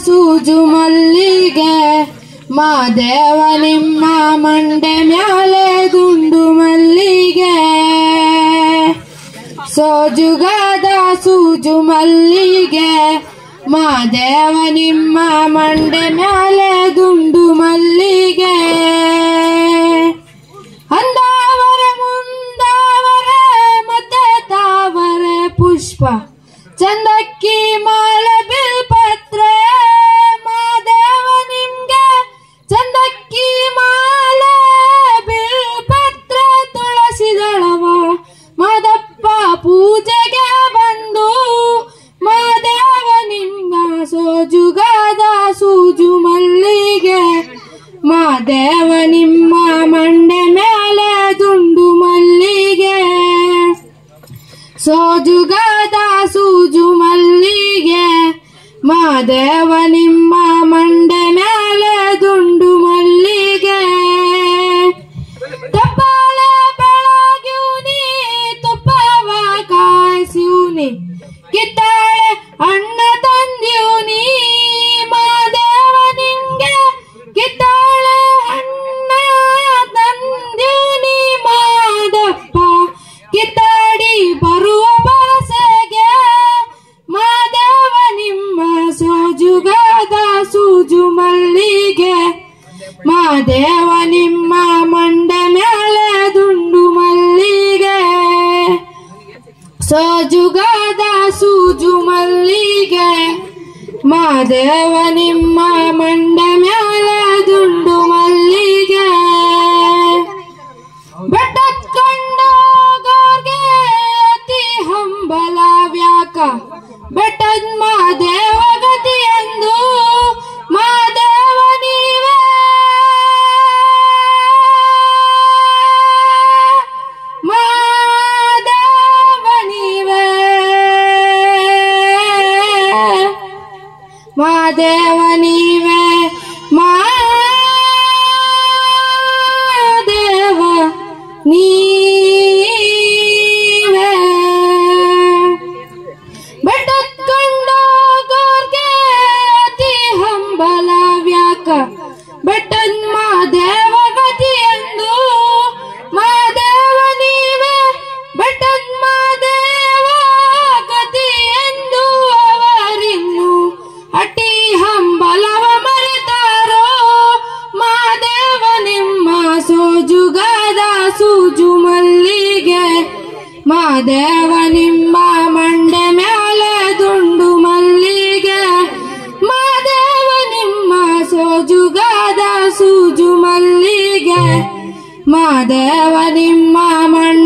ಸೂಜು ಮಲ್ಲಿಗೆ ಮಾದೇವ ನಿಮ್ಮ ಮಂಡೆ ಮ್ಯಾಲೆ ದುಂಡು ಮಲ್ಲಿಗೆ ಸೋಜುಗಾದ ಸೂಜು ಮಲ್ಲಿಗೆ ಮಾದೇವ ನಿಮ್ಮ ಮಂಡೆ ಮ್ಯಾಲೆ ದುಂಡು ಮಲ್ಲಿಗೆ ಅಂದಾವರೆ ಮುಂದಾವರೆ ಮತ್ತೆ ತಾವರೆ ಪುಷ್ಪ ಚಂದಕ್ಕಿ ಮಾಲೆ ಬಿಲ್ಪತ್ರೆ ಮಾದೇವ ನಿಮ್ಗೆ ಚಂದಕ್ಕಿ ಮಾಲೆ ಬಿಲ್ಪತ್ರೆ ತುಳಸಿದಳವ ಮಾದಪ್ಪ ಪೂಜೆಗೆ ಬಂದು ಮಾದೇವ ನಿಂಗ ಸೋಜುಗಾದ ಸೂಜು ಮಲ್ಲಿಗೆ ಮಾದೇವ ನಿಮ್ಮ ಮಂಡೆ ಮೇಲೆ ದುಂಡು ಮಲ್ಲಿಗೆ ಸೋಜುಗಾದ ಸೂಜು ಮಲ್ಲಿಗೆ ಮಾದೇವ ನಿಮ್ಮ ಮಂಡೆ ಮೇಲೆ ದುಂಡು ಮಲ್ಲಿಗೆ ತಪ್ಪಾಳೆ ಬೆಳಗ್ಯೂನಿ ತುಪ್ಪವ ಕಾಯಿಸ್ಯೂನಿ ಕಿತ್ತಾಳೆ ಅಣ್ಣ ತಂದ್ಯೂನಿ ಮಾದೇವ ನಿಂಗೆ ಕಿತ್ತಾಳೆ ಅಣ್ಣ ತಂದ್ಯೂನಿ ಮಾದಪ್ಪ ಕಿತ್ತಾಡಿ ಬರುವ ಬರಸೆಗೆ ಮಾದೇವ ನಿಮ್ಮ ಸೋಜುಗಾದ ಸೂಜು ಮಲ್ಲಿಗೆ ಮಾದೇವ ನಿಮ್ಮ ಮಂಡೆ ಮೇಲೆ ದುಂಡು ಮಲ್ಲಿಗೆ ಸೋಜುಗಾದ ಸೂಜು ಮಲ್ಲಿಗೆ ಮಾದೇವ ನಿಮ್ಮ ಮಂಡೆ ಮೇಲೆ ದುಂಡು ಮಲ್ಲಿಗೆ ಬೆಟ್ಟದ್ ಕಂಡೋಗೋರ್ಗೆ ಅತಿ ಹಂಬಲ ವ್ಯಾಕ ಬೆಟ್ಟದ್ ಮಾದೇವ ಗತಿ ಎಂದು ಮಾದೇವ ನೀವೇ ಮಾದೇವ ನೀವೇ ಮಾದೇವ ನೀವೇ ಮಾದೇವ ನೀವೇ ಬೆಟ್ಟದ್ ಕಂಡೋಗೋರ್ಗೆ ಅತಿ ಹಂಬಲ ವ್ಯಾಕ ಬೆಟ್ಟದ್ ಮಾದೇವ ಗತಿ ಎಂದು ಮಾದೇವ ನೀವೇ ಬೆಟ್ಟದ್ ಮಾದೇವ ಗತಿ ಎಂದು ಅವರಿನ್ನು ಅಟಿ ಹಂಬಲವ ಮರೆತಾರೋ ಮಾದೇವ ನಿಮ್ಮ ಸೋಜುಗಾದ ಸೂಜು ಮಲ್ಲಿಗೆ ಮಾದೇವ ನಿಮ್ಮ ಮಂಡೆ ಮೇಲೆ ದುಂಡು ಮಲ್ಲಿಗೆ ಮಾದೇವ ನಿಮ್ಮ ಸೋಜುಗಾದ ಸೂಜು ಮಲ್ಲಿಗೆ ಮಾದೇವ ನಿಮ್ಮ ಮಂಡೆ